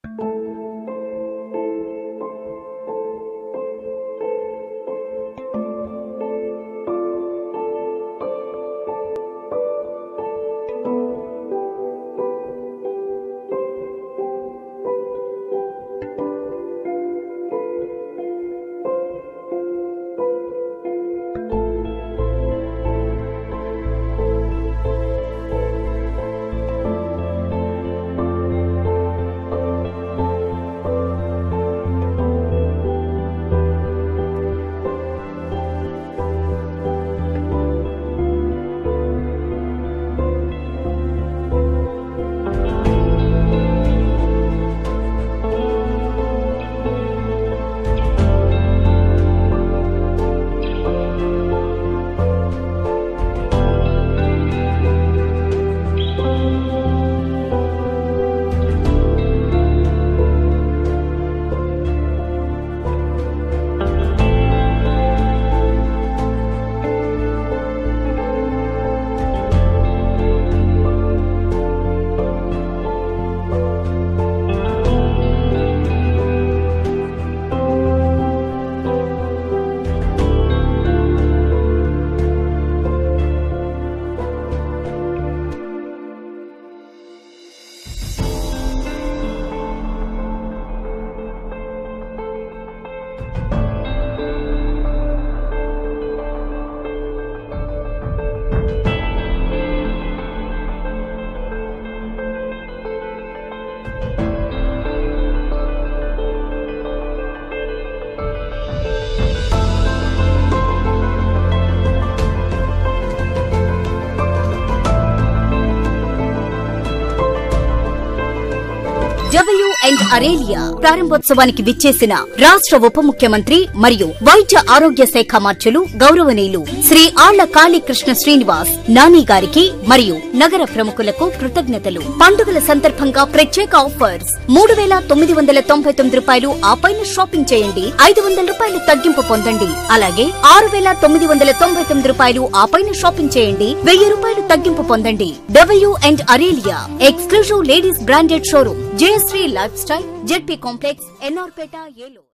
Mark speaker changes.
Speaker 1: W and aralia ప్రారంభోత్సవానికి విచ్చేసిన రాష్ట్ర ఉప ముఖ్యమంత్రి మరియు వైద్య ఆరోగ్య శాఖ మార్చులు గౌరవనీయులు శ్రీ ఆళ్ల కాళీకృష్ణ శ్రీనివాస్ నాని గారికి మరియు నగర ప్రముఖులకు కృతజ్ఞతలు పండుగల సందర్భంగా ప్రత్యేక ఆఫర్స్ మూడు వేల తొమ్మిది వందల తొంభై తొమ్మిది రూపాయలు ఆ పైన షాపింగ్ చేయండి ఐదు వందల రూపాయలు తగ్గింపు పొందండి అలాగే ఆరు వేల తొమ్మిది వందల తొంభై తొమ్మిది రూపాయలు ఆ పైన షాపింగ్ చేయండి వెయ్యి రూపాయలు తగ్గింపు పొందండి W and Aurelia exclusive ladies branded showroom Jayasri lifestyle ZP complex NR Peta Eluru